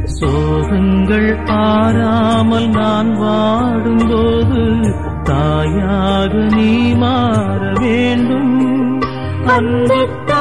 சோகங்கள் ஆறாமல் நான் வாடும்போது தாயாக நீ மாற வேண்டும் அன்பு